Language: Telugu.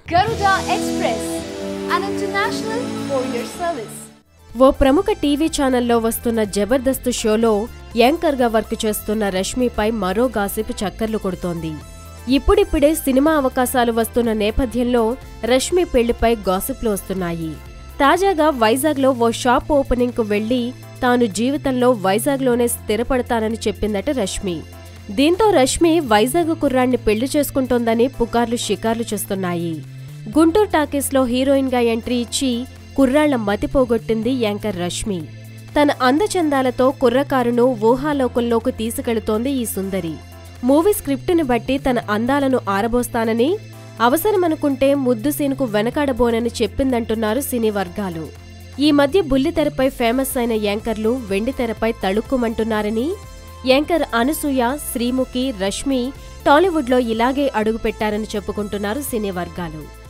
Garuda Express, an international courier service. ఓ ప్రముఖ టీవీ ఛానల్లో వస్తున్న జబర్దస్త్ షోలో యాంకర్గా వర్క్ చేస్తున్న రష్మిపై మరో గాసిప్ చక్కర్లు కొడుతోంది ఇప్పుడిప్పుడే సినిమా అవకాశాలు వస్తున్న నేపథ్యంలో రష్మి పెళ్లిపై గాసిప్లు వస్తున్నాయి తాజాగా వైజాగ్లో ఓ షాప్ ఓపెనింగ్కు వెళ్లి తాను జీవితంలో వైజాగ్లోనే స్థిరపడతానని చెప్పిందట రష్మి దీంతో రష్మి వైజాగ్ కుర్రాన్ని పెళ్లి చేసుకుంటోందని పుకార్లు షికార్లు చేస్తున్నాయి గుంటూరు టాకీస్లో హీరోయిన్గా ఎంట్రీ ఇచ్చి కుర్రాళ్ల మతి పోగొట్టింది యాంకర్ రష్మి తన అందచందాలతో కుర్రకారును ఊహాలోకంలోకి తీసుకెళుతోంది ఈ సుందరి మూవీ స్క్రిప్టుని బట్టి తన అందాలను ఆరబోస్తానని అవసరమనుకుంటే ముద్దు సీన్కు వెనకాడబోనని చెప్పిందంటున్నారు సినీ వర్గాలు ఈ మధ్య బుల్లితెరపై ఫేమస్ అయిన యాంకర్లు వెండితెరపై తళుక్కుమంటున్నారని యాంకర్ అనసూయ శ్రీముఖి రష్మి టాలీవుడ్లో ఇలాగే అడుగుపెట్టారని చెప్పుకుంటున్నారు సినీ వర్గాలు